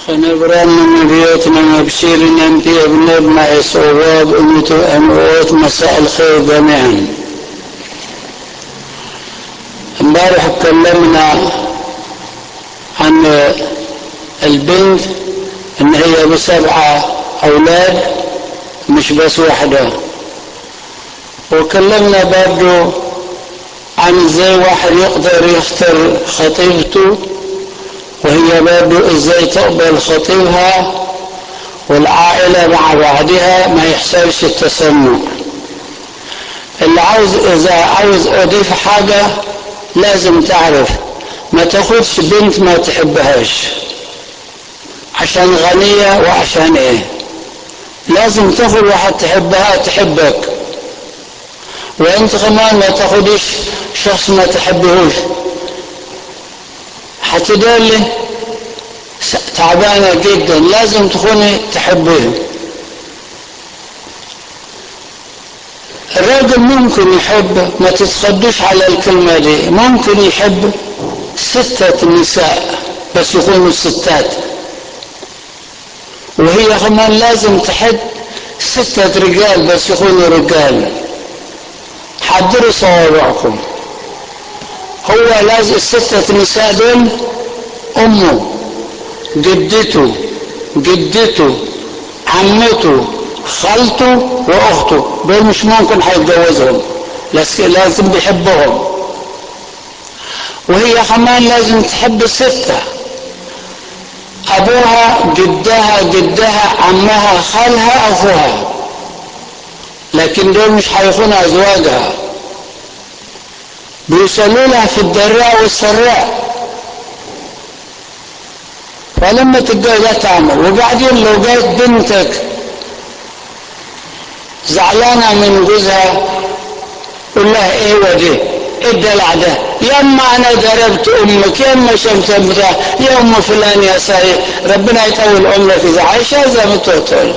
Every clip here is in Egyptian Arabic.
فنبران من بيوتنا مبشرين أنت ابن ابن صواب أموت مساء الخير جميعا امبارح اتكلمنا عن البنت ان هي بسبعة اولاد مش بس واحدة وكلمنا برضو عن ازاي واحد يقدر يختار خطيبته وهي برضو ازاي تقبل خطيبها والعائلة مع بعضها ما يحصلش التسمع اللي عاوز اذا عاوز اضيف حاجة لازم تعرف ما تاخدش بنت ما تحبهاش عشان غنية وعشان ايه لازم تاخد واحد تحبها تحبك وانت كمان ما تاخدش شخص ما تحبهوش هتدل تعبانة جدا لازم تكوني تحبيه الراجل ممكن يحب ما تتخدوش على الكلمة دي ممكن يحب ستة نساء بس يكونوا ستات وهي كمان لازم تحب ستة رجال بس يكونوا رجال حضروا صوابعكم هو لازم الستة نساء دول أمه جدته جدته عمته خالته واخته دول مش ممكن هيتجوزهم لازم بيحبهم وهي كمان لازم تحب الستة ابوها جدها جدها عمها خالها اخوها لكن دول مش هيكونوا ازواجها بيوصلوا لها في الضراء والسراء فلما تتجوز لا تعمل وبعدين لو جات بنتك زعلانة من جوزها قول لها ايه ودي ايه الدلع ده يا اما انا ضربت امك يا اما شمت امها يا ام فلان يا ساي ربنا يطول عمرك اذا عايشه زي ما تقول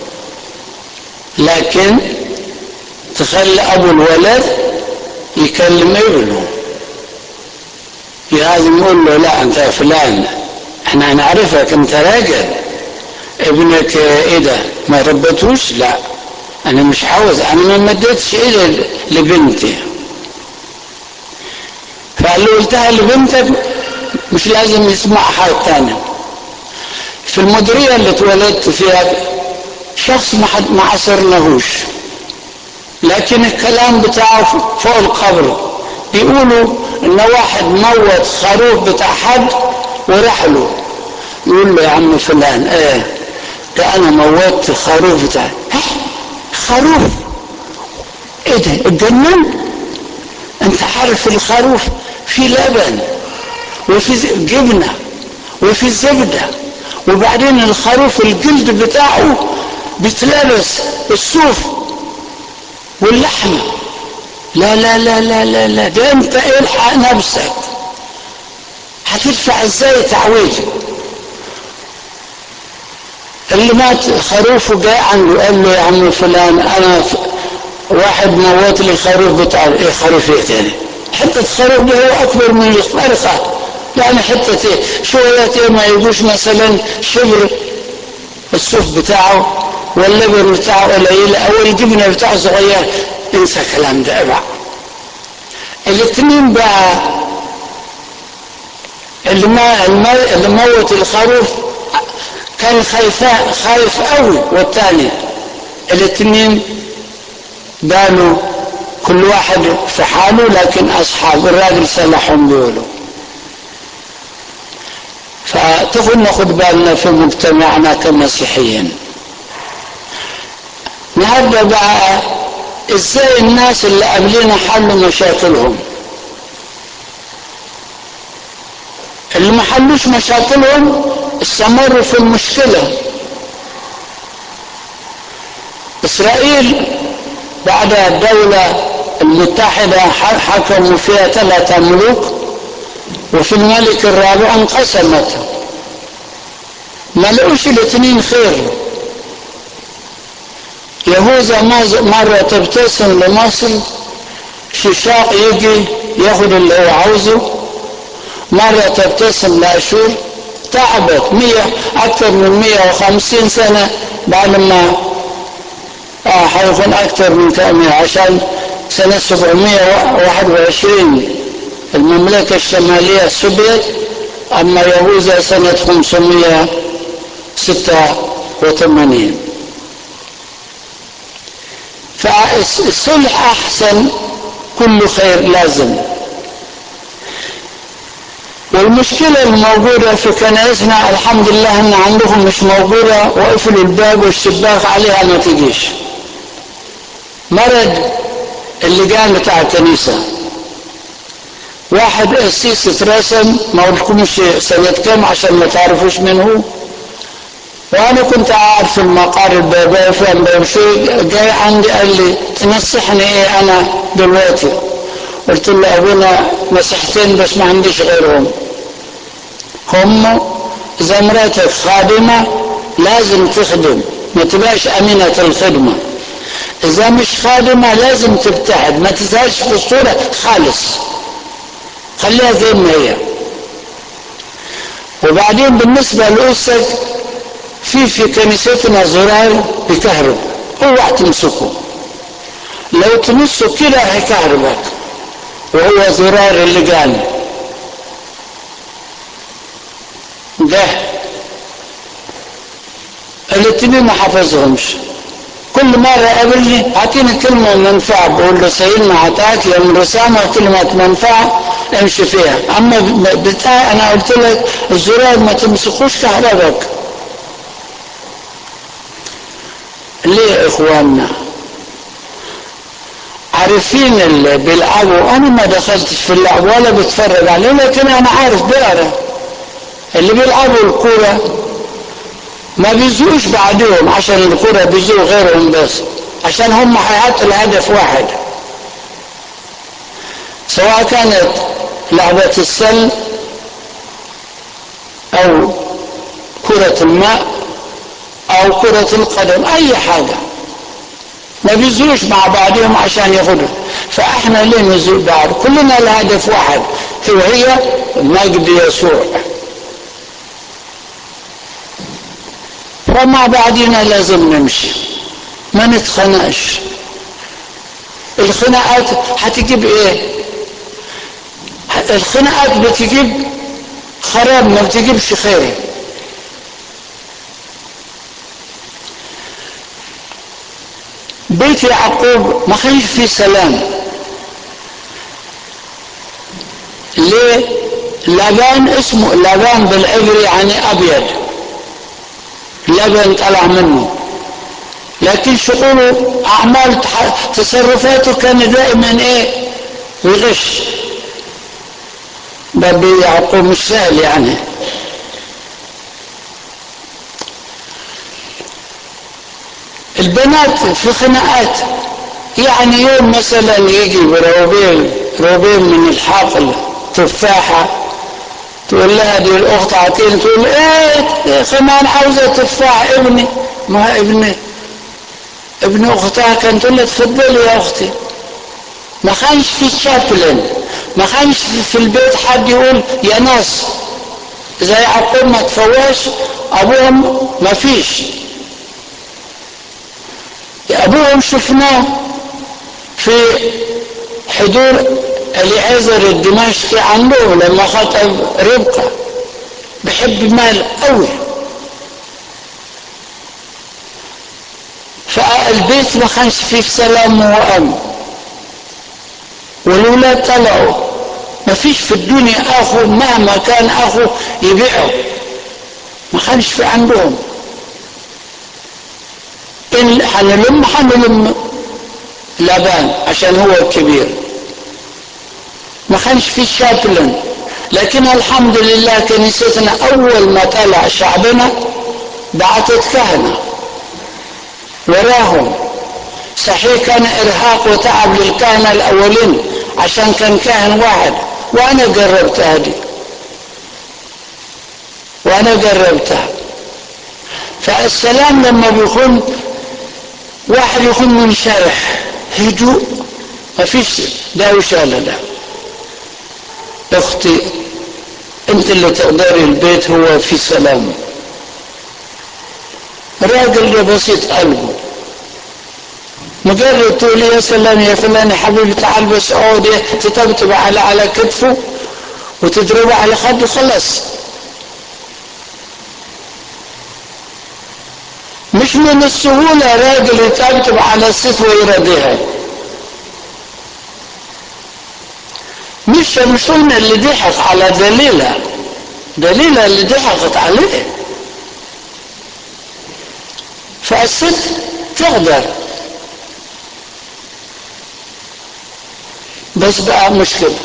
لكن تخلي ابو الولد يكلم ابنه لازم يقول له لا انت فلان احنا هنعرفك انت راجل ابنك ايه ده ما ربتوش لا انا مش عاوز انا ما مديتش ايدي لبنتي فقال له قلتها لبنتك مش لازم يسمع حاجه تانية في المديريه اللي اتولدت فيها شخص ما حد ما عصرناهوش لكن الكلام بتاعه فوق القبر يقولوا ان واحد موت خروف بتاع حد وراح له يقول له يا عم فلان ايه ده انا موتت الخروف بتاعي خروف ايه ده اتجنن انت عارف الخروف في لبن وفي جبنة وفي زبدة وبعدين الخروف الجلد بتاعه بيتلبس الصوف واللحمة لا لا لا لا لا لا ده انت الحق نفسك هتدفع ازاي تعويض اللي مات خروفه جاء عنده قال له يا عم فلان انا واحد موت لي الخروف بتاع ايه خروف ايه تاني حتة خروف ده هو اكبر من الفرخة يعني حتة ايه شوية ايه ما يجوش مثلا شبر الصوف بتاعه واللبن بتاعه قليل او الجبنة بتاعه صغير انسى الكلام ده ابع الاثنين بقى اللي ما اللي موت الخروف كان خايفة خايف قوي والثاني الاثنين قالوا كل واحد في حاله لكن اصحاب الراجل صلحهم بيقولوا فتخل ناخد بالنا في مجتمعنا كمسيحيين النهارده بقى ازاي الناس اللي قبلنا حلوا مشاكلهم اللي ما حلوش مشاكلهم استمروا في المشكلة إسرائيل بعد الدولة المتحدة حكموا فيها ثلاثة ملوك وفي الملك الرابع انقسمت ما لقوش الاثنين خير يهوذا مرة تبتسم لمصر شيشاق يجي ياخد اللي هو عاوزه مرة تبتسم لأشور تعبت مية أكثر من مية وخمسين سنة بعد ما آه حيكون أكثر من كامية عشان سنة سبعمية واحد وعشرين المملكة الشمالية سبيت أما يهوذا سنة خمسمية ستة وثمانين فالصلح أحسن كل خير لازم والمشكلة الموجودة في كنائسنا الحمد لله ان عندهم مش موجودة وقفلوا الباب والشباك عليها ما تجيش مرض اللجان بتاع الكنيسة واحد قسيس اترسم ما قلتلكمش سنة كام عشان ما تعرفوش من هو وانا كنت قاعد في المقر البابا فين بمشي جاي عندي قال لي تنصحني ايه انا دلوقتي قلت له ابونا مسيحتين بس ما عنديش غيرهم هم اذا مراتك خادمة لازم تخدم ما تبقاش امينة الخدمة اذا مش خادمة لازم تبتعد ما تزهقش في الصورة خالص خليها زي ما هي وبعدين بالنسبة لأسك في في كنيستنا زرار بكهرب اوعى تمسكه لو تمسه كده هيكهربك وهو زرار اللجان ده الاتنين ما حفظهمش كل مرة قابلني اعطيني كلمة منفعة بقول له سيدنا عطاك يا ام رسامة كلمة منفعة امشي فيها اما بتاع انا قلت لك الزرار ما تمسكوش كهربك ليه يا اخواننا عارفين اللي بيلعبوا انا ما دخلتش في اللعب ولا بتفرج عليه لكن انا عارف بقرا اللي بيلعبوا الكوره ما بيزوش بعدهم عشان الكرة بيزوا غيرهم بس عشان هم هيحطوا الهدف واحد سواء كانت لعبة السل أو كرة الماء أو كرة القدم أي حاجة ما بيزوش مع بعضهم عشان ياخدوا فاحنا ليه نزول بعض كلنا الهدف واحد وهي مجد يسوع ومع بعضنا لازم نمشي ما نتخنقش الخناقات هتجيب ايه الخناقات بتجيب خراب ما بتجيبش خير بيت يعقوب ما كانش فيه سلام ليه لبان اسمه لبان بالعبري يعني ابيض لبن طلع منه لكن شغله اعمال تصرفاته كان دائما ايه يغش باب يعقوب مش سهل يعني البنات في خناقات يعني يوم مثلا يجي بروبين روبين من الحقل تفاحة تقول لها دي الأخت عتين تقول ايه كمان عاوزة تفاح ابني ما ابني ابن أختها كانت تقول لها تفضلي يا أختي ما كانش في شابلن ما كانش في البيت حد يقول يا ناس زي يعقوب ما تفواش أبوهم ما فيش أبوهم شفناه في حضور اليعزر الدمشقي عنده لما خطب ربقة بحب مال قوي فالبيت ما كانش فيه سلام وأمن والولاد طلعوا ما فيش في الدنيا أخو مهما كان أخو يبيعه ما كانش في عندهم إن حنلم حنلم لبان عشان هو الكبير ما كانش في شابلن لكن الحمد لله كنيستنا اول ما طلع شعبنا بعتت كهنه وراهم صحيح كان ارهاق وتعب للكهنه الاولين عشان كان كاهن واحد وانا جربت هذه وانا جربتها فالسلام لما بيكون واحد يكون منشرح هدوء ما فيش دوشه لا لا اختي انت اللي تقدري البيت هو في سلام راجل ده بسيط قلبه مجرد تقول يا سلام يا فلان يا حبيبي تعال بس اقعد تطبطب على على كتفه وتضربه على خده خلاص مش من السهولة راجل يطبطب على الست ويرضيها مش مش قلنا اللي ضحك على دليلة دليلة اللي ضحكت عليه فالست تقدر بس بقى مشكلة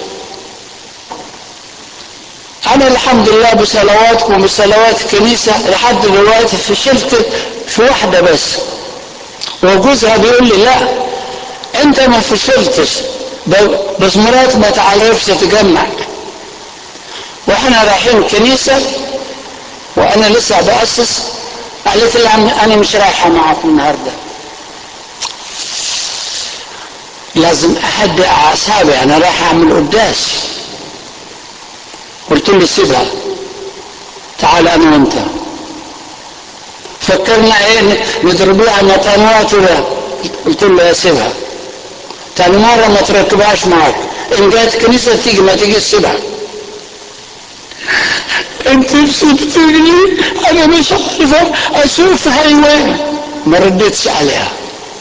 أنا الحمد لله بصلواتكم وبصلوات الكنيسة لحد دلوقتي فشلت في واحدة بس وجوزها بيقول لي لا أنت ما فشلتش بس مرات ما تعرفش تجمع واحنا رايحين الكنيسة وأنا لسه بأسس قالت لي أنا مش رايحة معاكم النهارده لازم اهدئ اعصابي انا رايح اعمل قداس قلت له سيبها تعال انا وانت فكرنا ايه نضربوها مطانوات ولا قلت له يا سيبها تاني مرة ما تركبهاش معاك ان جات كنيسة تيجي ما تيجي سيبها انت سبتني انا مش عارفة اشوف حيوان ما ردتش عليها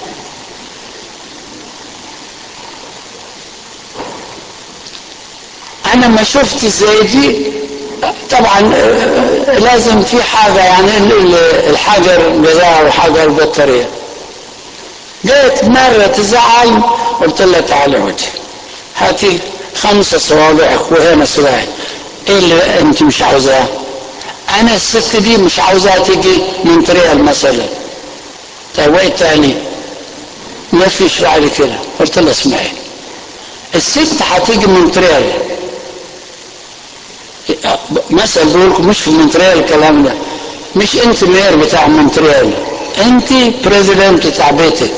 انا ما شفت زي دي طبعا لازم في حاجة يعني الحجر جزاء وحجر بطارية جيت مرة تزعل قلت لها تعالي وجهي هاتي خمسة صوابعك وهنا صباعي ايه اللي انت مش عاوزاه انا الست دي مش عاوزاها تيجي من ريال مثلا طيب وايه تاني ما فيش بعد كده قلت لها اسمعي الست هتيجي من ريال مثل بقول لكم مش في مونتريال الكلام ده مش انت مير بتاع مونتريال انت بريزيدنت بتاع بيتك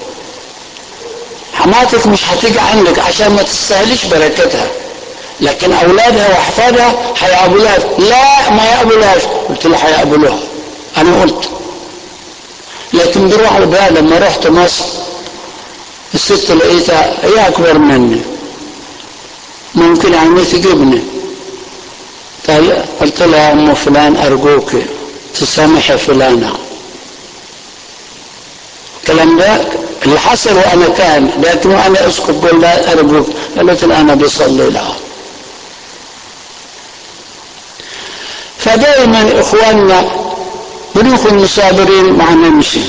حماتك مش هتيجي عندك عشان ما تستاهلش بركتها لكن اولادها واحفادها هيقبلوها لا ما يقبلوهاش قلت له هيقبلوها انا قلت لكن بروح بقى لما رحت مصر الست لقيتها هي اكبر مني ممكن عمي تجيبني قال قلت لها يا ام فلان ارجوك تسامحي فلانه الكلام ده اللي حصل وانا كان لكن وانا اسكت بقول لها ارجوك قالت لي انا بصلي لها فدائما اخواننا بنكون مصابرين مع نمشي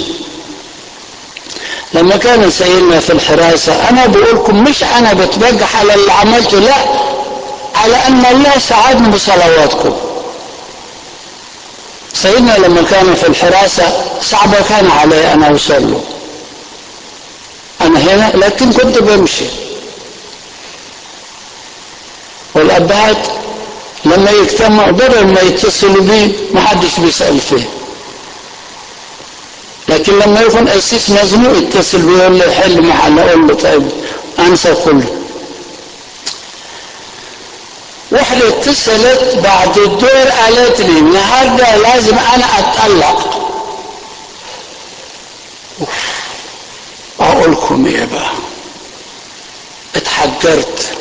لما كان سيدنا في الحراسة أنا بقولكم مش أنا بتبجح على اللي عملته لا على أن الله ساعدني بصلواتكم سيدنا لما كان في الحراسة صعبة كان علي أنا أوصل له أنا هنا لكن كنت بمشي والأبهات لما يجتمعوا بدل ما يتصلوا بي ما حدش بيسأل فيه لكن لما يكون قسيس مزنوق يتصل بيه يقول لي حل محل اقول له طيب انسى كله واحدة اتصلت بعد الدور قالت لي النهارده لازم انا اتطلق اقول لكم ايه بقى اتحجرت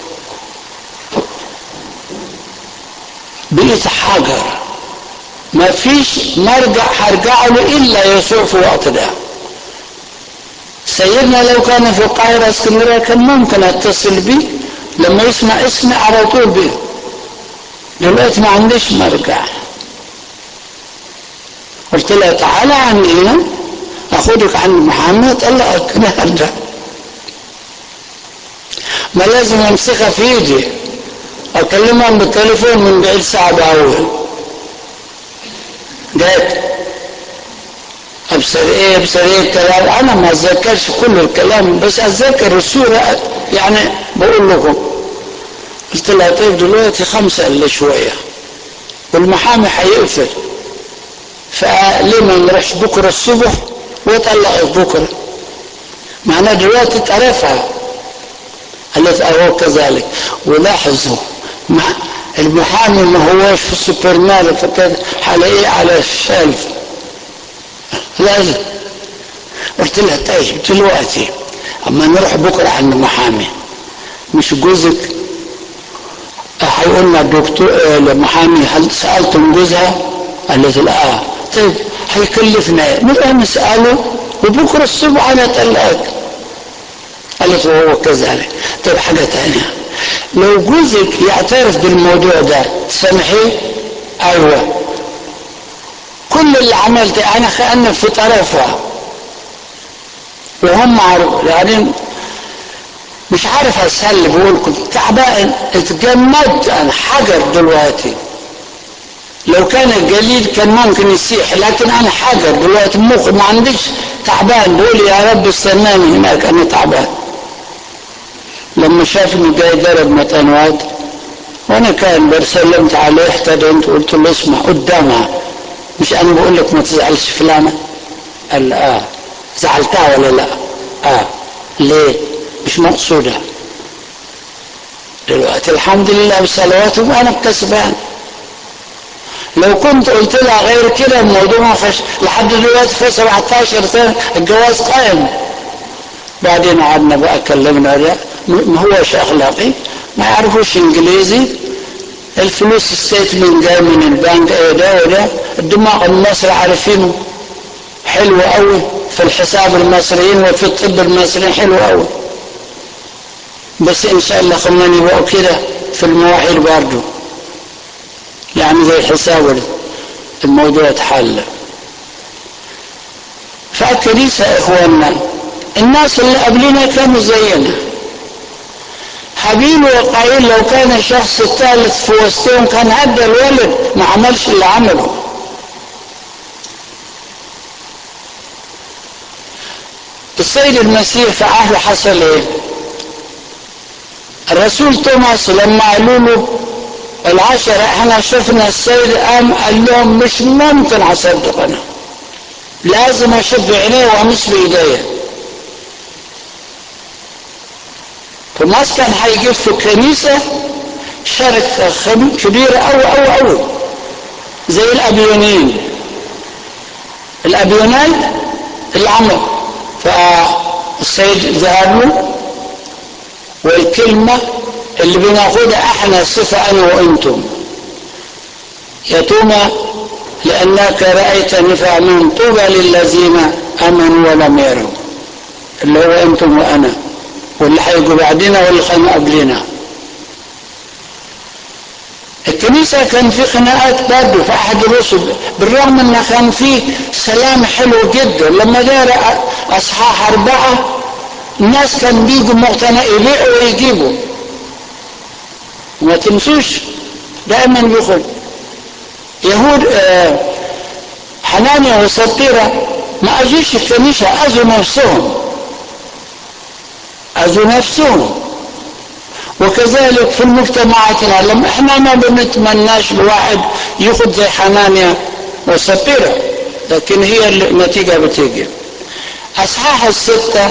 بقيت حجر ما فيش مرجع هرجع له الا يسوع في الوقت ده سيدنا لو كان في القاهرة اسكندرية كان ممكن اتصل بيه لما يسمع اسمي على طول بيه دلوقتي ما عنديش مرجع قلت لها تعالى عندي هنا اخدك عند محمد طلقك النهارده ما لازم امسكها في ايدي اكلمهم بالتليفون من بعيد ساعة بأول جات ابصر ايه ابصر ايه الكلام انا ما اتذكرش كل الكلام بس اتذكر الصورة يعني بقول لكم قلت لها طيب دلوقتي خمسة الا شوية والمحامي هيقفل فليه ما نروحش بكرة الصبح وطلقك بكرة معناه دلوقتي تعرفها قالت اهو كذلك ولاحظوا مع المحامي ما هوش في السوبر ماركت هلاقيه على الشلف لازم قلت لها طيب دلوقتي اما نروح بكره عند محامي مش جوزك هيقول لنا الدكتور المحامي هل سالتم جوزها؟ قالت لا طيب هيكلفنا ايه؟ نبقى نساله وبكره الصبح انا اتقلقك قالت وهو كذلك طيب حاجه ثانيه لو جوزك يعترف بالموضوع ده تسامحيه؟ ايوه كل اللي عملته انا كانك في طرفها وهم عارف يعني مش عارف اسهل بقول كنت تعبان اتجمدت انا حجر دلوقتي لو كان الجليد كان ممكن يسيح لكن انا حجر دلوقتي مخ ما عنديش تعبان بقول يا رب استناني هناك انا تعبان لما شافني جاي ضرب متنوات وانا كان برسلمت عليه احتدنت قلت له اسمع قدامها مش انا بقول لك ما تزعلش فلانه قال اه زعلتها ولا لا اه ليه مش مقصودة دلوقتي الحمد لله بصلواتهم أنا كسبان لو كنت قلت لها غير كده الموضوع ما فيش لحد دلوقتي في 17 سنة الجواز قائم بعدين قعدنا بقى كلمنا ده ما هوش أخلاقي ما يعرفوش إنجليزي الفلوس ستيتمنت جاي من البنك ايه ده وده الدماغ المصري عارفينه حلو قوي في الحساب المصريين وفي الطب المصري حلو قوي بس ان شاء الله خلينا يبقوا كده في المواعيد برضه يعني زي الحساب الموضوع اتحل فالكنيسة اخواننا الناس اللي قبلنا كانوا زينا حبيل وقايل لو كان الشخص الثالث في وسطهم كان هدى الولد ما عملش اللي عمله السيد المسيح في عهده حصل ايه الرسول توماس لما قالوا له العشرة احنا شفنا السيد قام قال لهم مش ممكن اصدق انا لازم اشوف بعيني وامس بايديا توماس كان هيجيب في الكنيسة شركة كبيرة أوي أوي أوي زي الأبيونين الأبيونات اللي عملوا فالسيد ذهب له والكلمة اللي بناخدها احنا الصفة انا وانتم يا توما لانك رأيتني فاعلم طوبى للذين امنوا ولم يروا اللي هو انتم وانا واللي هيجوا بعدنا واللي كانوا قبلنا الكنيسة كان في خناقات برضه في أحد الرسل بالرغم إن كان في سلام حلو جدا لما جاء أصحاح أربعة الناس كان بيجوا مقتنع يبيعوا ويجيبوا وما تنسوش دائما بيخرج يهود آه حنانيا وسطيرة ما أجيش الكنيسة أذوا نفسهم أذوا نفسهم وكذلك في المجتمعات لما احنا ما بنتمناش الواحد ياخد زي حنانيا وسطيرة لكن هي النتيجة بتيجي أصحاح الستة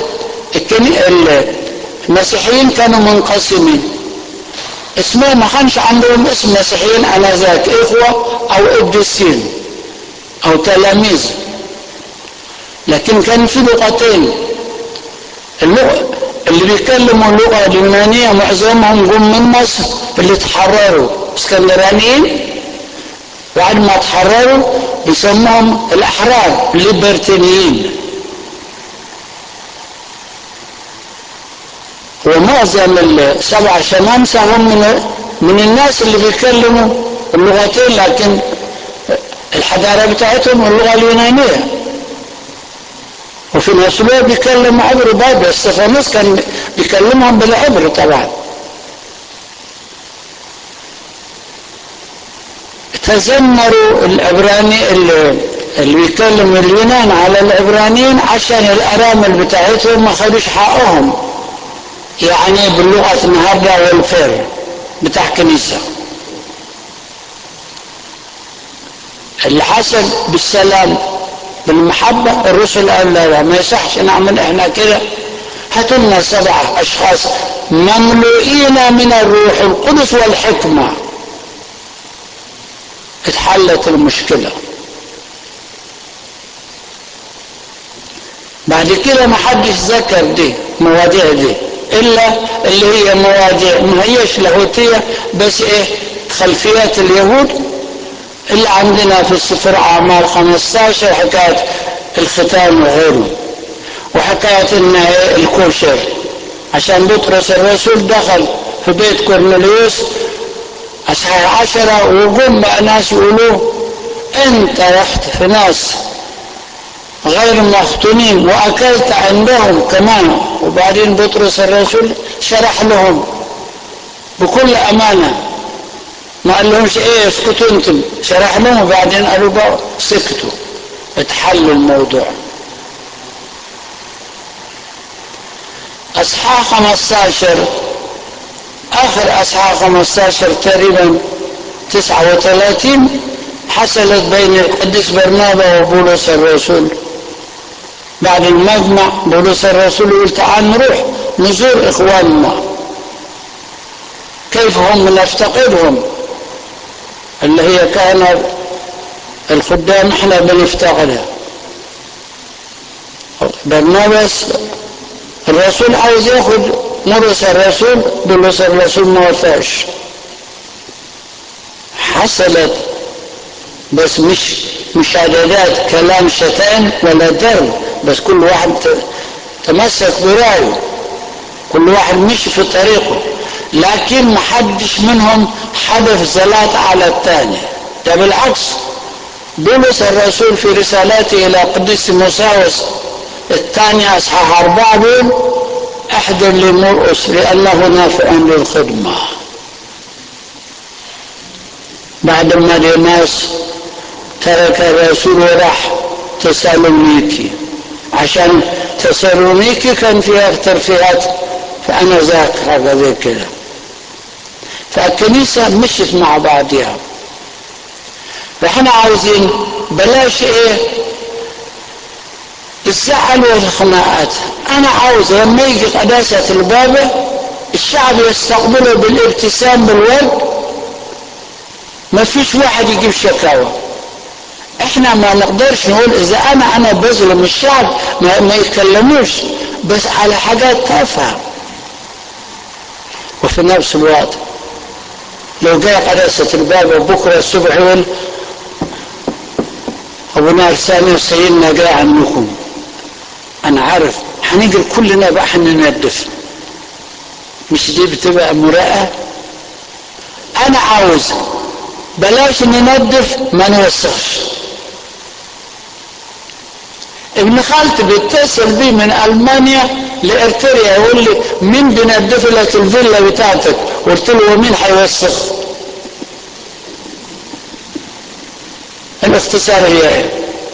المسيحيين كانوا منقسمين اسمهم ما كانش عندهم اسم مسيحيين انذاك اخوه او قديسين او تلاميذ لكن كان في لغتين اللغه اللي بيتكلموا اللغه اليونانيه معظمهم جم من مصر اللي تحرروا اسكندرانيين بعد ما تحرروا بيسموهم الاحرار الليبرتينيين ومعظم السبع شمامسة هم من, من الناس اللي بيتكلموا اللغتين لكن الحضارة بتاعتهم اللغة اليونانية وفي نفس الوقت بيتكلموا عبر برضه استفانوس كان بيكلمهم بالعبر طبعا تذمروا العبراني اللي, اللي بيتكلموا اليونان على العبرانيين عشان الارامل بتاعتهم ما خدوش حقهم يعني باللغة النهاردة والفير بتاع كنيسة اللي حصل بالسلام بالمحبة الرسل قال لا, لا ما يصحش نعمل احنا كده هاتوا لنا سبعة أشخاص مملوئين من الروح القدس والحكمة اتحلت المشكلة بعد كده ما حدش ذكر دي مواضيع دي الا اللي هي مواضيع ما هيش لاهوتية بس ايه خلفيات اليهود اللي عندنا في السفر اعمال 15 حكاية الختان وغيره وحكاية ان الكوشر عشان بطرس الرسول دخل في بيت كورنليوس أصحاح عشرة وقم بقى ناس يقولوا أنت رحت في ناس غير مختونين وأكلت عندهم كمان وبعدين بطرس الرسول شرح لهم بكل أمانة ما قال لهمش ايه اسكتوا انتم شرح لهم وبعدين قالوا بقى سكتوا اتحلوا الموضوع اصحاح 15 اخر اصحاح 15 تقريبا 39 حصلت بين القديس برنابا وبولس الرسول بعد المجمع بولس الرسول يقول تعال نروح نزور اخواننا كيف هم نفتقدهم اللي هي كان الخدام احنا بنفتقدها برنابس الرسول عايز ياخد مرس الرسول بولس الرسول ما وفاش حصلت بس مش مش اعدادات كلام شتان ولا درب بس كل واحد تمسك برايه كل واحد مشي في طريقه لكن ما حدش منهم حدث زلات على الثاني ده بالعكس بولس الرسول في رسالته الى قديس موساوس الثانية اصحاح اربعة بيقول احضر لمرقس لانه نافع للخدمة بعد ما ديماس ترك الرسول وراح تسالونيكي عشان تسالونيكي كان فيها ترفيهات فانا ذاك هذا زي كده فالكنيسة مشت مع بعضها فاحنا عاوزين بلاش ايه الزعل والخناقات انا عاوز لما يجي قداسة البابا الشعب يستقبله بالابتسام بالورد ما فيش واحد يجيب شكاوى احنا ما نقدرش نقول اذا انا انا بظلم الشعب ما, ما يتكلموش بس على حاجات تافهه وفي نفس الوقت لو جاء قداسة البابا بكرة الصبح يقول أبونا الثاني سيدنا جاء عنكم أنا عارف هنيجي كلنا بقى هنندف مش دي بتبقى مراءة أنا عاوز بلاش نندف ما نوسخش ابن خالتي بيتصل بي من المانيا لارتريا يقول لي مين بينظف لك الفيلا بتاعتك قلت له ومين هيوسخ الاختصار هي ايه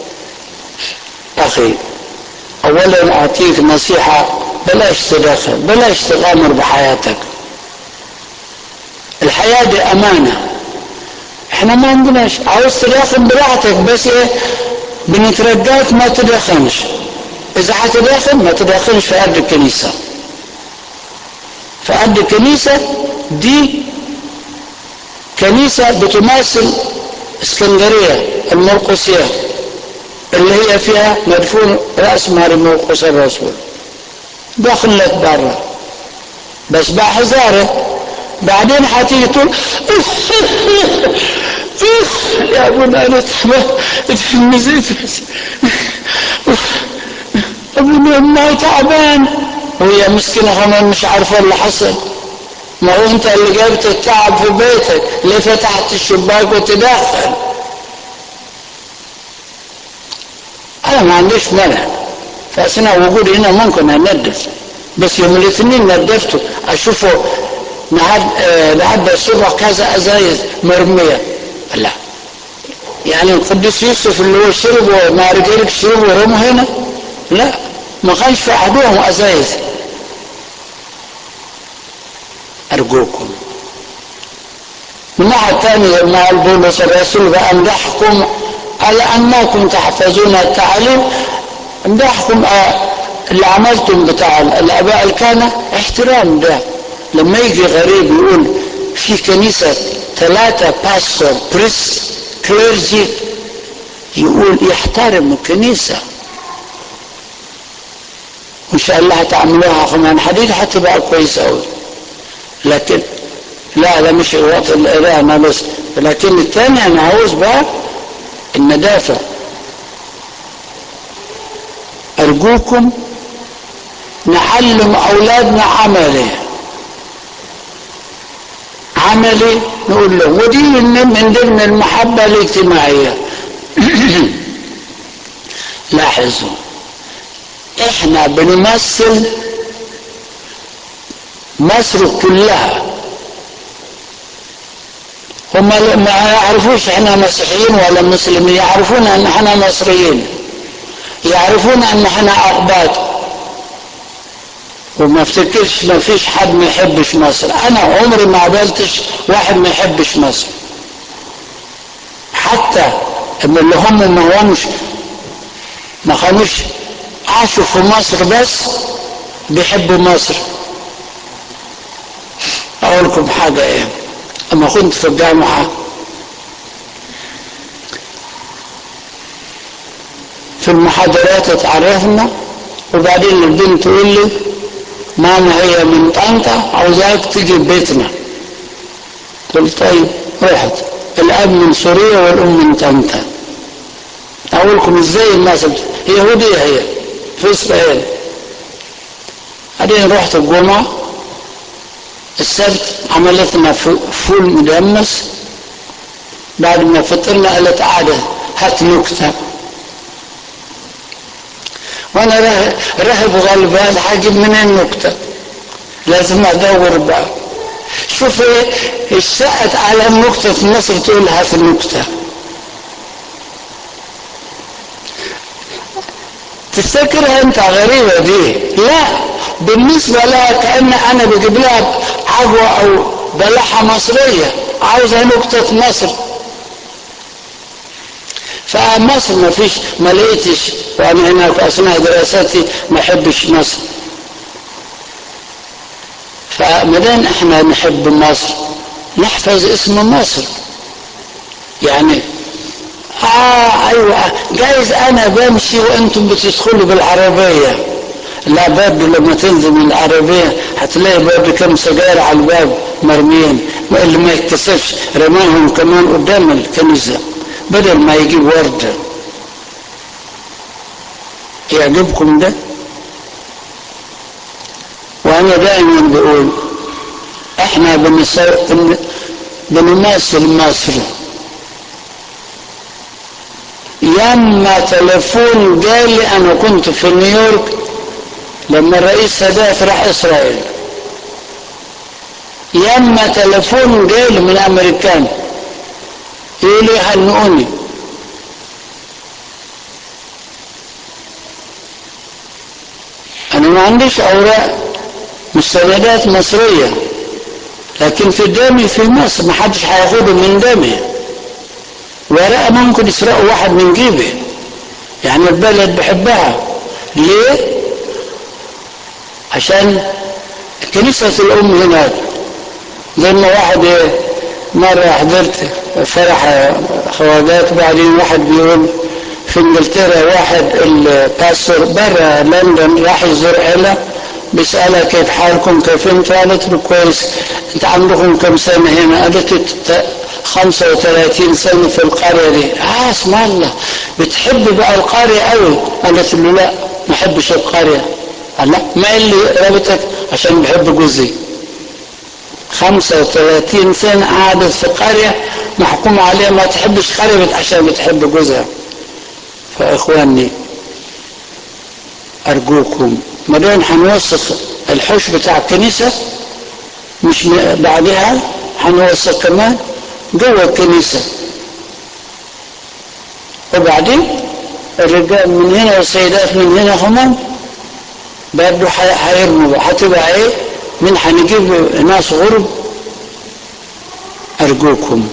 اخي اولا اعطيك نصيحة بلاش تدخل بلاش تغامر بحياتك الحياة دي امانة احنا ما عندناش عاوز تدخن براحتك بس ايه بنترجاك ما تدخنش اذا هتدخن ما تدخنش في ارض الكنيسة في ارض الكنيسة دي كنيسة بتماثل اسكندرية المرقسية اللي هي فيها مدفون رأس ماري مرقس الرسول داخل لك برا بس بحذاره بعدين حتيجي تقول يا ابونا انا اتحمزت ابونا ما تعبان وهي مسكينة كمان مش عارفة اللي حصل ما هو انت اللي جبت التعب في بيتك ليه فتحت الشباك وتدخل انا ما عنديش مانع فاثناء وجودي هنا ممكن اندف بس يوم الاثنين ندفته اشوفه لحد لحد الصبح كذا ازايز مرميه لا يعني القديس يوسف اللي هو شرب ومع رجالك شرب ورموا هنا لا ما كانش في احدهم ازايز ارجوكم من الناحيه الثانيه مع بولس الرسول بامدحكم على انكم تحفظون التعاليم امدحكم اللي عملتم بتاع الاباء الكهنه احترام ده لما يجي غريب يقول في كنيسة ثلاثة باستور بريس كليرجي يقول يحترم الكنيسة وإن شاء الله هتعملوها خمان حديد هتبقى كويسة أوي لكن لا لا مش وقت القراءة أنا بس لكن الثاني أنا عاوز بقى الندافة أرجوكم نعلم أولادنا عملي عملي نقول له ودي من, من ضمن المحبة الاجتماعية لاحظوا احنا بنمثل مصر كلها هم ما يعرفوش احنا مسيحيين ولا مسلمين يعرفون ان احنا مصريين يعرفون ان احنا اقباط وما افتكرش ما فيش حد ما يحبش مصر انا عمري ما قابلتش واحد ما يحبش مصر حتى من اللي هم ما همش ما كانوش عاشوا في مصر بس بيحبوا مصر اقول لكم حاجه ايه اما كنت في الجامعه في المحاضرات اتعرفنا وبعدين البنت تقول لي ماما هي من طنطا عاوزاك تيجي بيتنا قلت طيب رحت الاب من سوريا والام من طنطا اقول لكم ازاي الناس يهوديه هي في اسرائيل بعدين رحت الجمعه السبت عملت لنا فول مدمس بعد ما فطرنا قالت عادة هات نكتة وانا رهب غلبان هجيب منين نكتة لازم ادور بقى شوف ايه اشتقت على النكتة في مصر تقول هات النكتة تفتكرها انت غريبة دي لا بالنسبة لها كأن انا بجيب لها عجوة او بلحة مصرية عاوزة نكتة مصر فمصر ما فيش ما لقيتش وانا هنا في اثناء دراساتي ما احبش مصر فمدام احنا نحب مصر نحفظ اسم مصر يعني اه ايوه جايز انا بمشي وانتم بتدخلوا بالعربيه لا باب لما تنزل من العربيه هتلاقي باب كم سجاير على الباب مرميين اللي ما يكتسبش رماهم كمان قدام الكنيسه بدل ما يجيب ورده يعجبكم ده وانا دائما بقول احنا بنمثل مصر ياما تليفون جالي انا كنت في نيويورك لما الرئيس سادات راح اسرائيل ياما تليفون جالي من امريكان يقول لي هنقوني انا ما عنديش اوراق مستندات مصريه لكن في دمي في مصر ما حدش هياخده من دمي ورقه ممكن يسرقوا واحد من جيبي يعني البلد بحبها ليه عشان كنيسة الأم هناك زي ما واحد ايه مرة حضرت فرح خواجات وبعدين واحد بيقول في انجلترا واحد الباستور برا لندن راح يزور عيلة بيسألها كيف حالكم كيف انت قالت له كويس انت عندكم كم سنة هنا قالت 35 سنة في القرية دي اه اسم الله بتحب بقى القرية قوي قالت له لا ما احبش القرية قال لا ما اللي رابطك عشان بحب جوزي 35 سنة قعدت في قرية محكوم عليها ما تحبش قرية عشان بتحب جوزها فإخواني أرجوكم مدام هنوثق الحوش بتاع الكنيسة مش بعدها هنوثق كمان جوه الكنيسة وبعدين الرجال من هنا والسيدات من هنا هم برضه هيرموا هتبقى ايه من هنجيب ناس غرب ارجوكم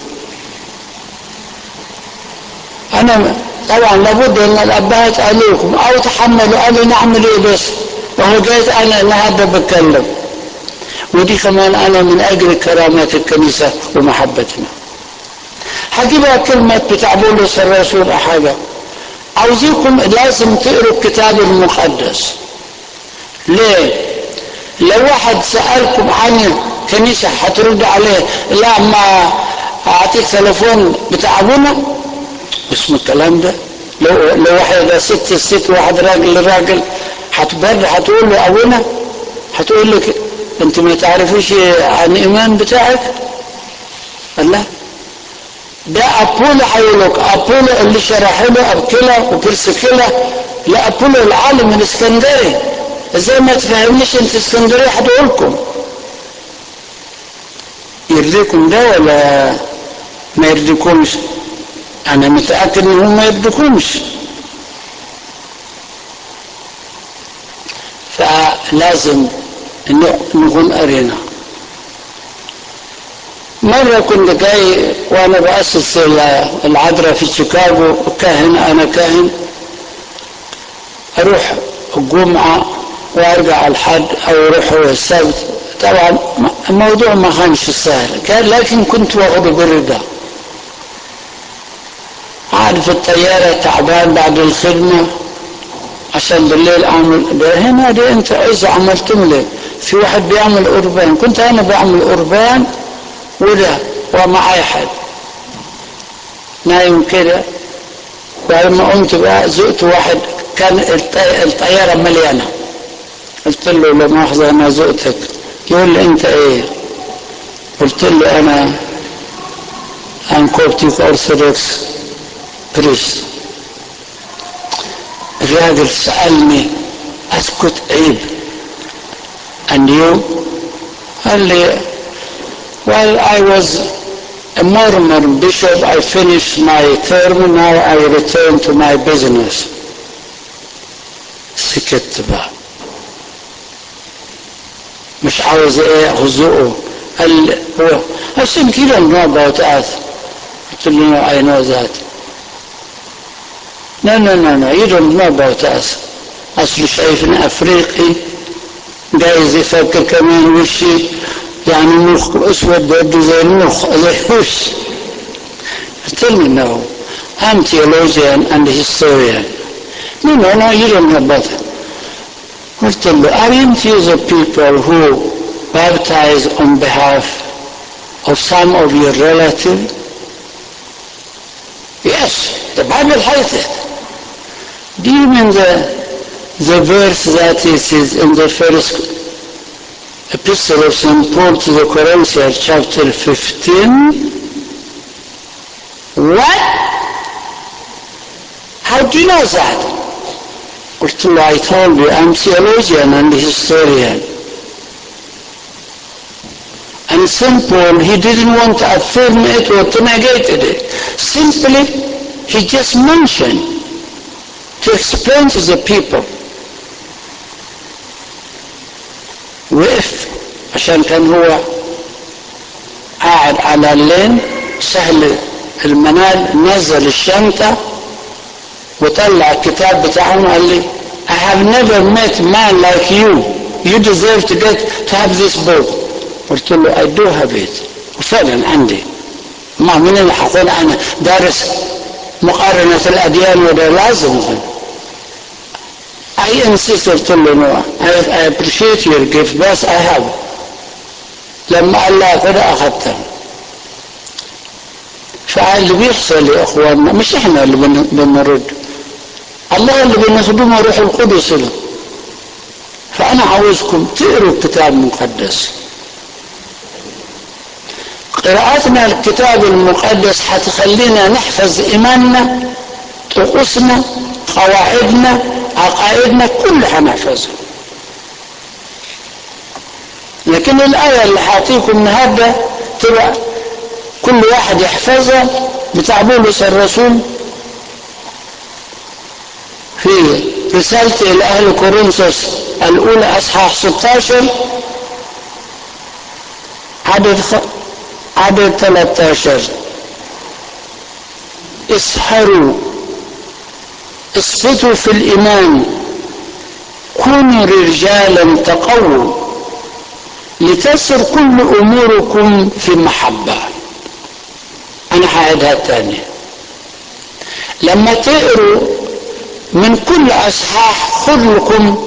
انا طبعا لابد ان الابهات قالوا لكم او تحملوا قالوا نعمل ايه بس وهو جايز انا النهارده بتكلم ودي كمان انا من اجل كرامات الكنيسه ومحبتنا هجيبها كلمة بتاع بولس الرسول أو حاجة عاوزيكم لازم تقروا الكتاب المقدس ليه؟ لو واحد سألكم عن كنيسة هترد عليه لا ما أعطيك تليفون بتاع أبونا اسمه الكلام ده لو لو واحد ست ست واحد راجل راجل هتبر هتقول له أبونا هتقول لك أنت ما تعرفيش عن الإيمان بتاعك الله ده أبولو هيقولك أبولو اللي شرح له أبكلا وبرسكلا لا أبولو العالم الإسكندري ازاي ما تفهمنيش انت اسكندريه هتقولكم يرضيكم ده ولا ما يرضيكمش انا متاكد ان هم ما يرضيكمش فلازم نكون قرينا مرة كنت جاي وأنا بأسس العذراء في شيكاغو كاهن أنا كاهن أروح الجمعة وارجع الحد او اروح السبت طبعا الموضوع ما كانش سهل كان لكن كنت واخده بالرضا عارف الطيارة تعبان بعد الخدمة عشان بالليل اعمل ده هنا دي انت اذا عملتم لي في واحد بيعمل قربان كنت انا بعمل قربان وده ومعاي حد نايم كده ولما قمت بقى زقت واحد كان الطيارة مليانة قلت له لا مؤاخذة أنا زقتك يقول لي أنت إيه؟ قلت له أنا أم كوبتيك أرثوذكس بريست الراجل سألني أسكت عيب and you قال لي well I was a Mormon bishop I finished my term now I return to my business سكت بقى مش عاوز ايه هزوءه قال هو عشان كده know about us قلت له I know that no no no no you don't know about us اصل شايفني افريقي جايز يفكر كمان وشي يعني مخ اسود بده زي المخ زي وش قلت له no I'm theologian and historian no no no you don't know about it قلت له aren't you the people who baptize on behalf of some of your relatives? Yes, the Bible has it. Do you mean the, the verse that it is in the first epistle of St. Paul to the Corinthians, chapter 15? What? How do you know that? قلت له I told you I'm theologian and historian. And St. Paul, he didn't want to affirm it or to negate it. Simply, he just mentioned to explain to the people. وقف عشان كان هو قاعد على اللين سهل المنال نزل الشنطة وطلع الكتاب بتاعهم قال لي I have never met man like you you deserve to get to have this book قلت له I do have it وفعلا عندي ما من اللي حقول انا دارس مقارنة الأديان وده لازم I insist قلت له no I, I appreciate your gift بس I have لما قال لا كده أخذتها فاللي بيحصل يا اخواننا مش احنا اللي بنرد الله اللي بنخدمه روح القدس له فانا عاوزكم تقروا الكتاب المقدس قراءتنا الكتاب المقدس حتخلينا نحفظ ايماننا طقوسنا قواعدنا عقائدنا كلها نحفظها لكن الآية اللي حاعطيكم النهاردة تبقى كل واحد يحفظها بتاع بولس الرسول في رسالته إلى أهل كورنثوس الأولى أصحاح 16 عدد خ... عدد 13 اسهروا اثبتوا في الإيمان كونوا رجالا تقووا لتسر كل أموركم في محبة انا هعيدها تاني لما تقروا من كل اصحاح خذ لكم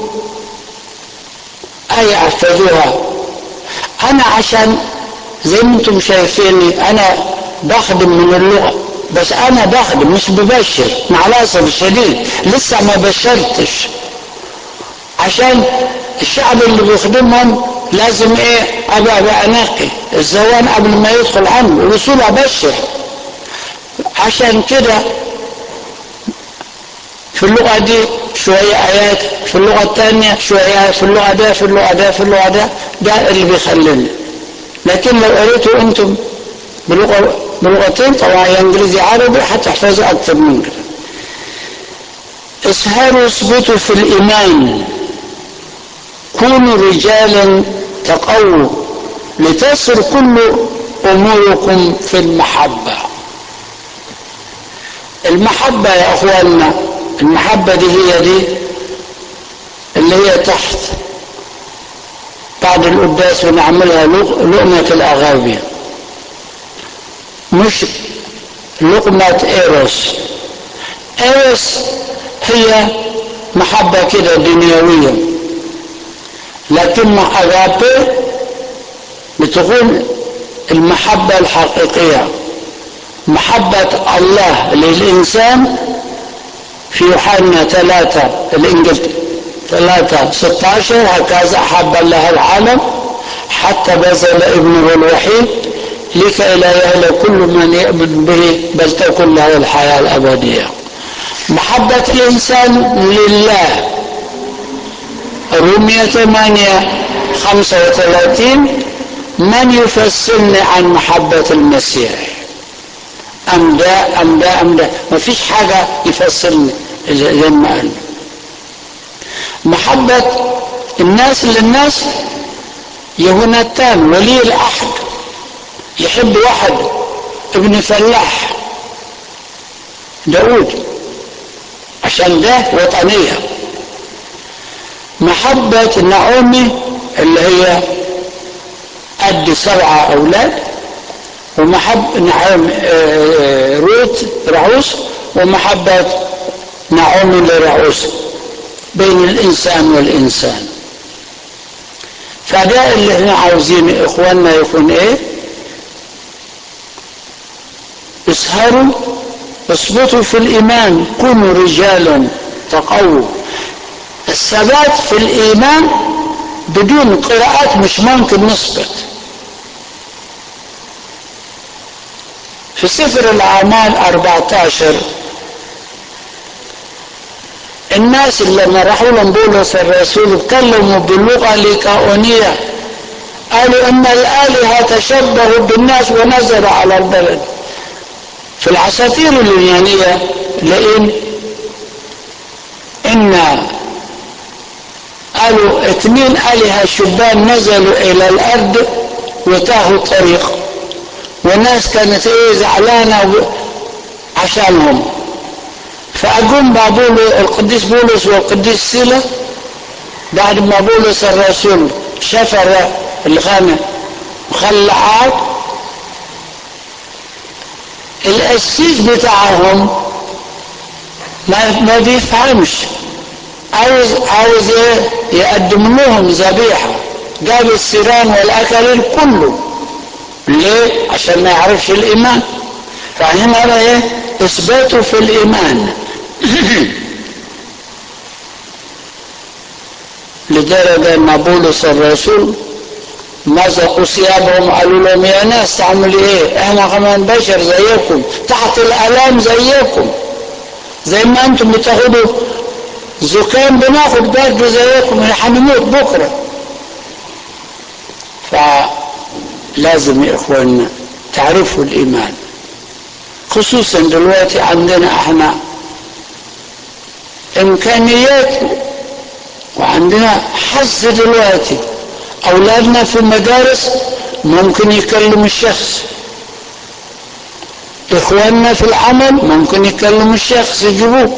آية احفظوها انا عشان زي ما انتم شايفيني انا بخدم من اللغة بس انا بخدم مش ببشر مع الاسف الشديد لسه ما بشرتش عشان الشعب اللي بيخدمهم لازم ايه ابقى ابقى انقي الزوان قبل ما يدخل عنه الوصول ابشر عشان كده في اللغة دي شوية آيات في اللغة الثانية شوية آيات في اللغة ده في اللغة ده في اللغة ده ده اللي بيخليني لكن لو قريتوا انتم بلغة بلغتين طبعا انجليزي عربي هتحفظوا اكثر من كده اسهروا اثبتوا في الايمان كونوا رجالا تقووا لتسر كل اموركم في المحبه المحبه يا اخواننا المحبه دي هي دي اللي هي تحت بعد القداس بنعملها لقمه الاغابي مش لقمة إيروس إيروس هي محبة كده دنيوية لكن أغابي بتكون المحبة الحقيقية محبة الله للإنسان في يوحنا ثلاثة الإنجيل ثلاثة 16 هكذا أحب الله العالم حتى بذل ابنه الوحيد لكي لا يهلك كل من يؤمن به بل تكون له الحياة الأبدية محبة الإنسان لله رومية 8 35 من يفصلني عن محبة المسيح أم ده أم ده أم ده ما فيش حاجة يفصلني زي ما قال محبة الناس للناس يهونتان ولي العهد يحب واحد ابن فلاح داود عشان ده وطنية محبة نعومي اللي هي قد سبعة أولاد ومحب نعوم روت رعوس ومحبة نعومي لرعوس بين الإنسان والإنسان فده اللي احنا عاوزين إخواننا يكون إيه اسهروا اثبتوا في الإيمان كونوا رجالا تقووا الثبات في الإيمان بدون قراءات مش ممكن نثبت في سفر الأعمال 14 الناس اللي لما راحوا لهم بولس الرسول اتكلموا باللغة ليكاونية قالوا إن الآلهة تشبهوا بالناس ونزلوا على البلد في العساكر اليونانية لقين إن قالوا اثنين آلهة شبان نزلوا إلى الأرض وتاهوا الطريق والناس كانت إيه زعلانة عشانهم فأقوم بابول القديس بولس والقديس سيلة بعد ما بولس الرسول شفر الغنم مخلعات القسيس بتاعهم ما ما بيفهمش عاوز عاوز ايه يقدم لهم ذبيحه جاب السيران والاكل كله ليه عشان ما يعرفش الايمان فهنا بقى ايه اثباته في الايمان لدرجه ان بولس الرسول مزقوا ثيابهم قالوا لهم يا ناس تعملوا ايه احنا كمان بشر زيكم تحت الالام زيكم زي ما انتم بتاخدوا زكام بناخد برد زيكم هنموت بكره فلازم يا اخواننا تعرفوا الايمان خصوصا دلوقتي عندنا احنا امكانيات وعندنا حظ دلوقتي اولادنا في المدارس ممكن يكلم الشخص اخواننا في العمل ممكن يكلم الشخص يجيبوه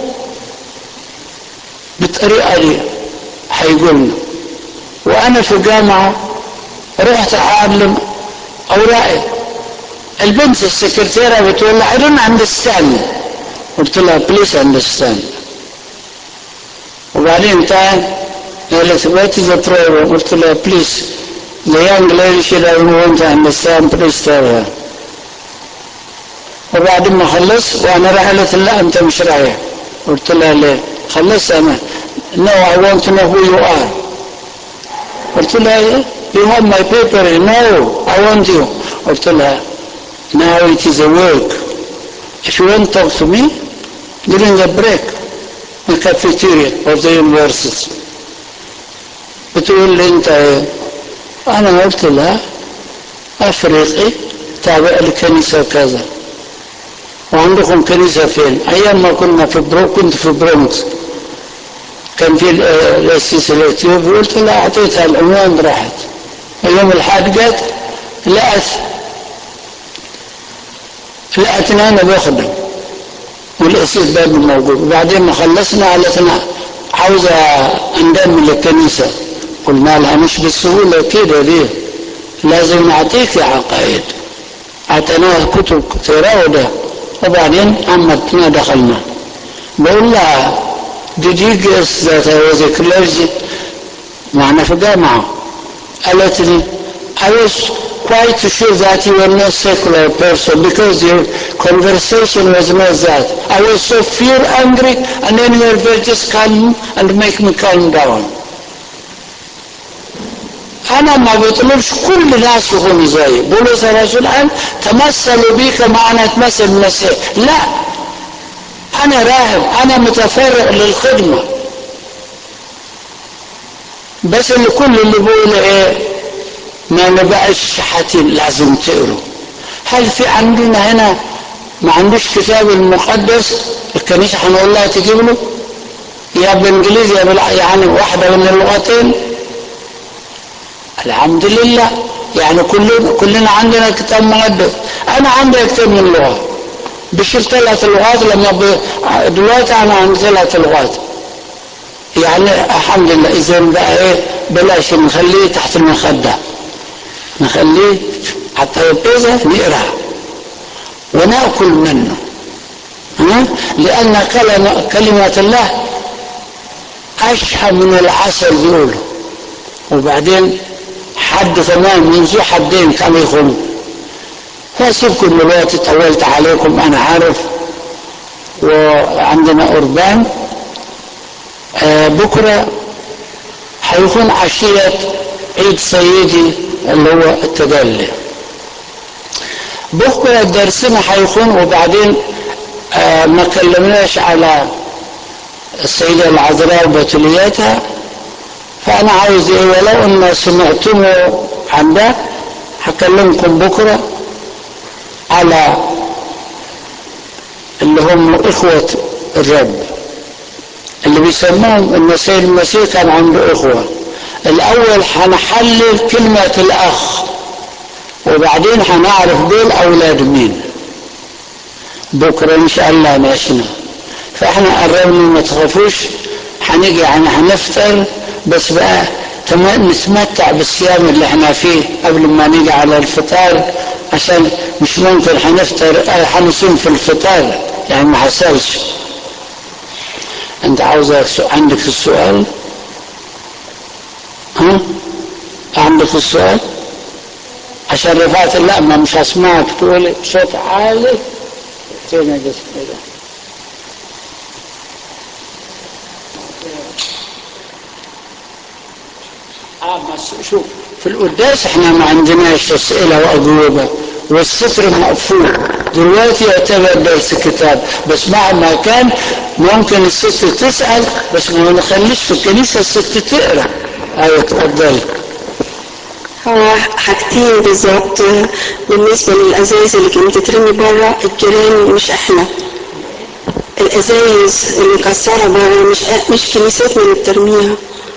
بالطريقه دي هيقولنا وانا في جامعه رحت اعلم اوراقي البنت السكرتيرة بتقول لها I don't understand قلت لها please understand وبعدين تعال قالت what is the problem قلت لها please the young lady she doesn't want to understand please tell her وبعد ما خلص وانا رايح قالت لا انت مش رايح قلت لها ليه خلصت انا no I want to know who you are قلت لها you have my paper no I want you قلت لها now it is a work if you want to talk to me during the break in the cafeteria of the university بتقول لي انت ايه انا قلت لها افريقي تابع لكنيسة كذا وعندكم كنيسة فين ايام ما كنا في برو كنت في برونكس كان في الاسيس الاثيوبي قلت لها اعطيتها العنوان راحت يوم الحاد جت لقت لقتني انا بخدم والاسيس باب موجود وبعدين ما خلصنا قالت انا عاوزه انضم للكنيسه قلنا لها مش بالسهوله كده ليه لازم نعطيك عقائد اعطيناها كتب كثيره وده وبعدين عمتنا دخلنا بقول لها did you guess that I was a clergy معنا في جامعة قالت لي I was quite sure that you were not secular person because your conversation was not that. I was so fear angry and then you were just calm and make me calm down. أنا ما بطلبش كل الناس يكونوا زيي بولس الرسول قال تمثلوا بي كما أنا أتمثل المسيح لا أنا راهب أنا متفرغ للخدمة بس اللي كل اللي بقول إيه ما نبقاش حاتين لازم تقروا هل في عندنا هنا ما عندوش كتاب المقدس الكنيسة هنقول لها تجيب له يا بالانجليزي يا بال يعني واحدة من اللغتين الحمد لله يعني كلنا كلنا عندنا كتاب مقدس انا عندي اكثر من لغه بشيل ثلاث لغات لما ب... دلوقتي انا عندي ثلاث لغات يعني الحمد لله اذا بقى ايه بلاش نخليه تحت المخده نخليه على الترابيزه نقرا وناكل منه ها؟ لان كلمه كلمه الله اشهى من العسل بيقولوا وبعدين حد كمان من ذو حدين كانوا يخونوا فسيبكم دلوقتي طولت عليكم انا عارف وعندنا قربان آه بكره هيكون عشيه عيد سيدي اللي هو التدلي بكره درسنا هيكون وبعدين آه ما كلمناش على السيده العذراء وبتولياتها فأنا عاوز إيه ولو إن سمعتم عن ده هكلمكم بكرة على اللي هم إخوة الرب اللي بيسموهم إن السيد المسيح كان عنده إخوة الأول هنحلل كلمة الأخ وبعدين هنعرف دول أولاد مين بكرة إن شاء الله ماشينا فإحنا قربنا ما تخافوش هنيجي يعني هنفطر بس بقى نتمتع بالصيام اللي احنا فيه قبل ما نيجي على الفطار عشان مش ممكن هنفطر هنصوم في الفطار يعني ما حصلش انت عاوز عندك السؤال ها عندك السؤال عشان رفعت لا ما مش هسمعك تقول صوت عالي فين بس كده اه بس شوف في القداس احنا ما عندناش اسئله واجوبه والستر مقفول دلوقتي يعتبر درس كتاب بس مهما كان ممكن الست تسال بس ما نخليش في الكنيسه الست تقرا ايوه اتفضلي هو حاجتين بالظبط بالنسبة للأزايز اللي كانت تترمي بره الجيران مش احنا الأزايز اللي مكسرة بره مش مش كنيستنا اللي بترميها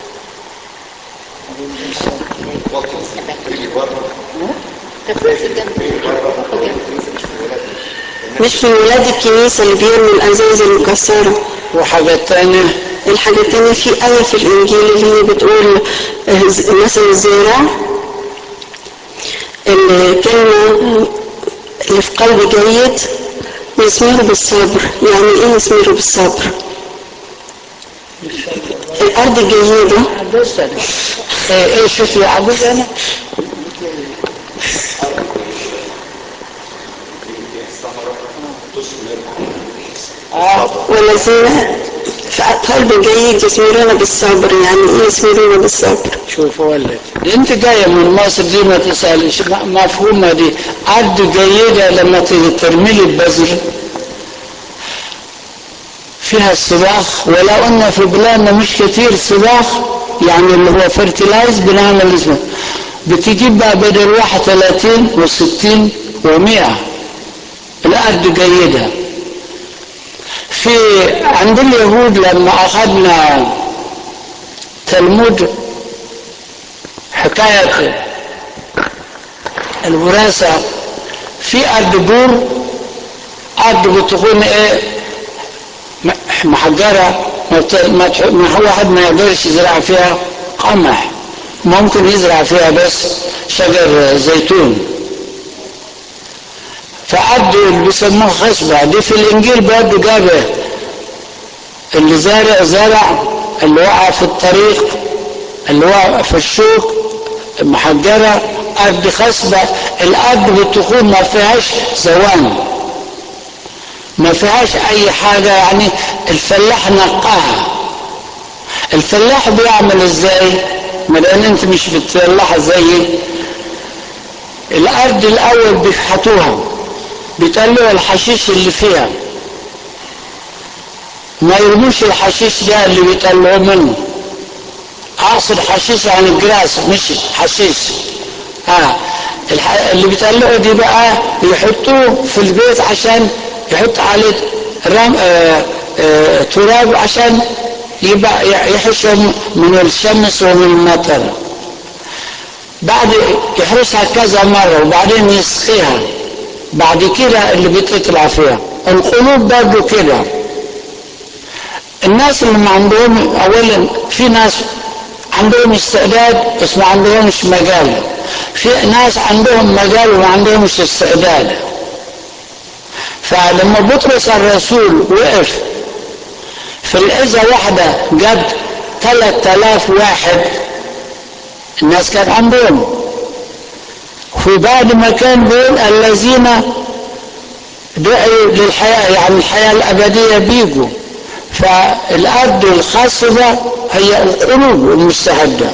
مش من ولاد الكنيسة اللي بيرموا الأزايز المكسرة وحاجات تانية الحاجة التانية في آية في الإنجيل اللي هي بتقول مثل الزارع اللي كلمة اللي في قلب جيد يثمر بالصبر يعني ايه يثمر بالصبر الارض الجيدة بس ايه ايه شوف يا عبد انا اه والذين في قلب جيد يثمرون بالصبر يعني ايه يثمرون بالصبر شوف ولد انت جايه من مصر دي ما تسالش م- مفهومه دي قد جيده لما تيجي ترمي لي البذر فيها السباخ ولو ان في بلادنا مش كتير سباخ يعني اللي هو فرتلايز بنعمل اسمه بتجيب بقى بدل واحد 30 و60 و100 الارض جيده في عند اليهود لما اخذنا تلمود حكاية الوراثة في أرض بور أرض بتكون إيه م- محجرة ما بت- ما تح- ما هو واحد ما يقدرش يزرع فيها قمح ممكن يزرع فيها بس شجر زيتون فأرض اللي بيسموها خصبة دي في الإنجيل برضه جابه اللي زارع زرع اللي وقع في الطريق اللي وقع في السوق محجرة أرض خصبة الأرض بتكون ما فيهاش زوان ما فيهاش أي حاجة يعني الفلاح نقاها الفلاح بيعمل ازاي ما لان انت مش بتفلحها زيي الارض الاول بيفحطوها بيطلعوا الحشيش اللي فيها ما يرموش الحشيش ده اللي بيطلعوه منه اقصد حشيش عن الجراس مش حشيش اه الح... اللي بيطلعوا دي بقى يحطوه في البيت عشان يحط عليه رم... آه... آه... تراب عشان يبقى يحشم من الشمس ومن المطر بعد يحرسها كذا مرة وبعدين يسقيها بعد كده اللي بتطلع فيها القلوب برضه كده الناس اللي ما عندهم اولا في ناس عندهم استعداد بس ما عندهمش مجال في ناس عندهم مجال وما عندهمش استعداد فلما بطرس الرسول وقف في العزة واحدة جاب ثلاثة آلاف واحد الناس كان عندهم وبعد ما كان بيقول الذين دعوا للحياة يعني الحياة الأبدية بيجوا فالأرض الخاصبة هي القلوب المستهدة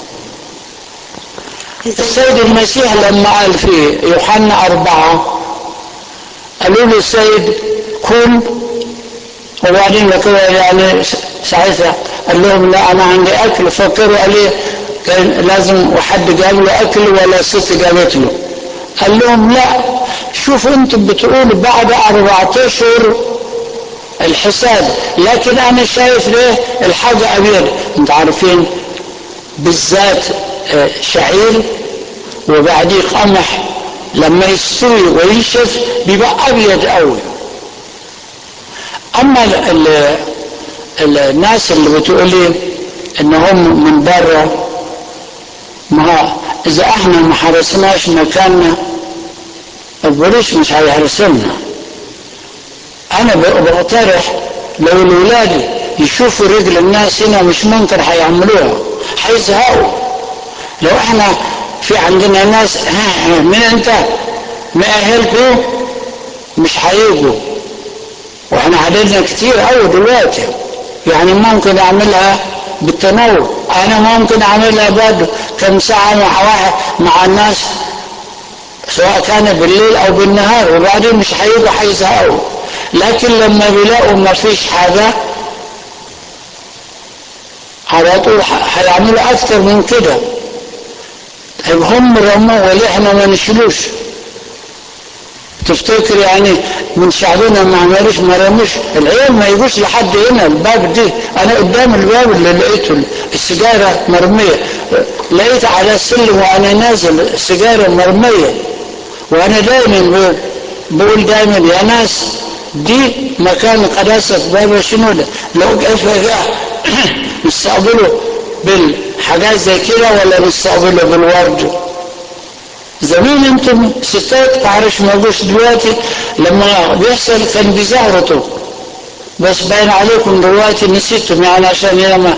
السيد المسيح لما قال في يوحنا أربعة قالوا له السيد كل وبعدين كده يعني ساعتها قال لهم لا أنا عندي أكل فكروا عليه كان لازم وحد جاب له أكل ولا ست جابت له قال لهم لا شوفوا انتم بتقولوا بعد أربعة أشهر الحساب لكن انا شايف ليه الحاجة ابيض انت عارفين بالذات شعير وبعديه قمح لما يستوي وينشف بيبقى ابيض قوي اما ال ال الناس اللي بتقولي انهم من بره ما اذا احنا ما حرسناش مكاننا البوليس مش هيحرسنا انا بقترح لو الولاد يشوفوا رجل الناس هنا مش ممكن هيعملوها هيزهقوا لو احنا في عندنا ناس ها من انت مأهلكوا مش هيجوا واحنا عددنا كتير قوي دلوقتي يعني ممكن اعملها بالتنوع انا ممكن اعملها برضه كم ساعة مع واحد مع الناس سواء كان بالليل او بالنهار وبعدين مش هيجوا هيزهقوا لكن لما بيلاقوا ما فيش حاجة على طول هيعملوا أكتر من كده طيب هم رموا وليه احنا ما نشيلوش تفتكر يعني من شعبنا ما عملوش ما رموش العيال ما يجوش لحد هنا الباب دي انا قدام الباب اللي لقيته السيجاره مرميه لقيت على السلم وانا نازل السيجاره مرميه وانا دايما بقول دايما يا ناس دي مكان قداسة بابا شنودة لو كيف نستقبله بالحاجات زي كده ولا نستقبله بالورد زمان انتم ستات معرفش موجودش دلوقتي لما بيحصل كان بيزهرطوا بس باين عليكم دلوقتي نسيتم يعني عشان لما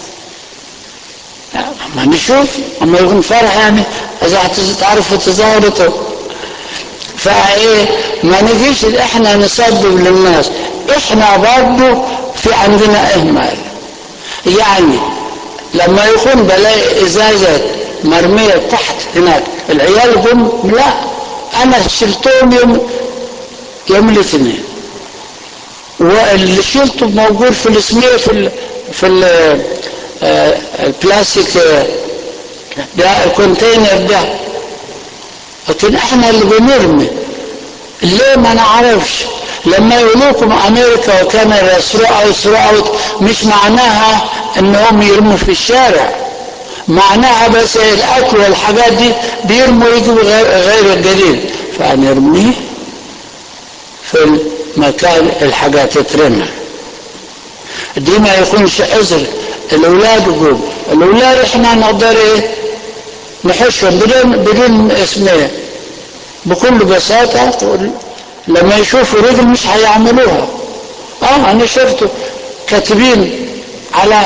ما نشوف اما يكون فرح يعني اذا تعرفوا تزهرطوا فايه ما نجيش احنا نسبب للناس احنا برضه في عندنا اهمال يعني لما يكون بلاقي ازازه مرميه تحت هناك العيال جم لا انا شلتهم يوم يوم الاثنين واللي شلته موجود في الاسمية في ال في ال آه البلاستيك آه ده الكونتينر ده لكن احنا اللي بنرمي ليه ما نعرفش لما يقولوكم امريكا وكندا ثرو اوت ثرو اوت مش معناها انهم يرموا في الشارع معناها بس الاكل والحاجات دي بيرموا يجوا غير الجديد فنرميه في المكان الحاجات تترمى دي ما يكونش عذر الاولاد يقول الاولاد احنا نقدر ايه نحشهم بدون بدون اسمه بكل بساطة لما يشوفوا رجل مش هيعملوها اه انا شفته كاتبين على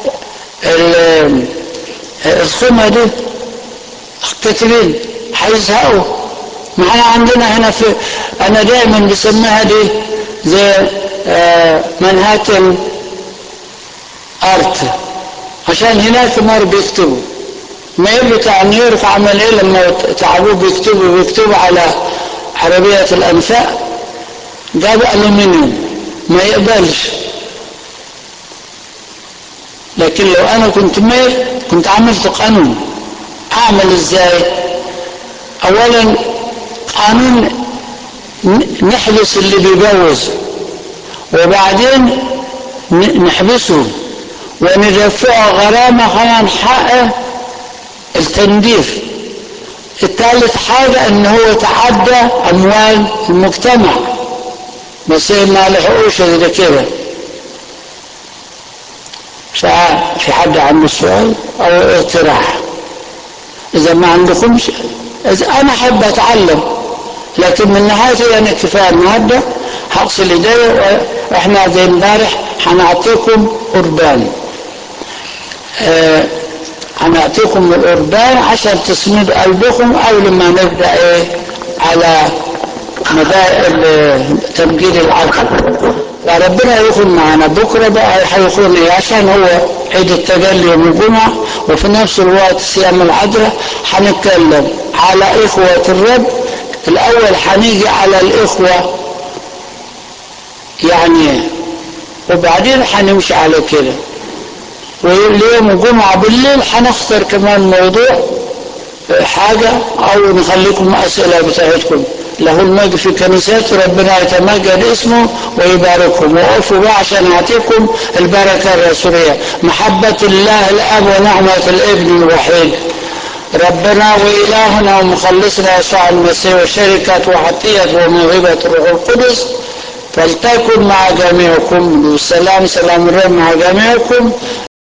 الخيمة دي كاتبين هيزهقوا ما احنا عندنا هنا في انا دايما بسميها دي زي آه منهاتن ارت عشان هناك مر بيكتبوا ما يبقى بتاع نيويورك عمل ايه لما تعبوه بيكتبوا بيكتبوا على عربية الانفاق جاب الومنيوم ما يقبلش لكن لو انا كنت مير كنت عملت قانون اعمل ازاي اولا قانون نحبس اللي بيجوز وبعدين نحبسه وندفعه غرامة خلال حقه التنظيف الثالث حاجة ان هو تعدى اموال المجتمع بس ما لحقوش زي كده ففي حد عنده سؤال او اقتراح اذا ما عندكمش إذا انا احب اتعلم لكن من نهايته يعني كفايه النهارده هغسل ايديا واحنا زي امبارح هنعطيكم قربان آه هنعطيكم القربان عشان تسند قلبكم قبل ما نبدا ايه على مدى تمجيد العقل فربنا يكون معنا بكره بقى هيكون ايه عشان هو عيد التجلي يوم الجمعه وفي نفس الوقت صيام العذراء هنتكلم على اخوه الرب الاول هنيجي على الاخوه يعني وبعدين هنمشي على كده واليوم الجمعة بالليل هنختار كمان موضوع حاجة أو نخليكم أسئلة بتاعتكم له المجد في كنيسات ربنا يتمجد اسمه ويبارككم وقفوا بقى عشان يعطيكم البركة الرسولية محبة الله الأب ونعمة الابن الوحيد ربنا وإلهنا ومخلصنا يسوع المسيح وشركة وعطية وموهبة الروح القدس فلتكن مع جميعكم والسلام سلام الرب مع جميعكم